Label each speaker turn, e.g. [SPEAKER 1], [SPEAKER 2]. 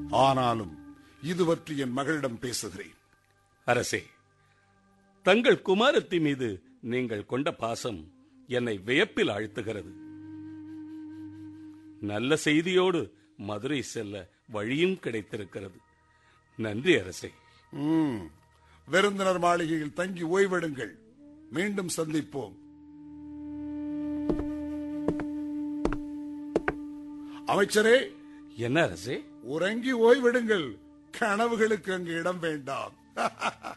[SPEAKER 1] ஆனாலும் இது பற்றி என் மகளிடம் பேசுகிறேன்
[SPEAKER 2] அரசே தங்கள் குமாரத்தி மீது நீங்கள் கொண்ட பாசம் என்னை வியப்பில் ஆழ்த்துகிறது நல்ல செய்தியோடு மதுரை செல்ல வழியும் கிடைத்திருக்கிறது நன்றி அரசே
[SPEAKER 1] ம், விருந்தினர் மாளிகையில் தங்கி ஓய்வெடுங்கள் மீண்டும் சந்திப்போம் அமைச்சரே
[SPEAKER 2] என்ன அரசே
[SPEAKER 1] உறங்கி ஓய்வெடுங்கள் கனவுகளுக்கு அங்கு இடம் வேண்டாம்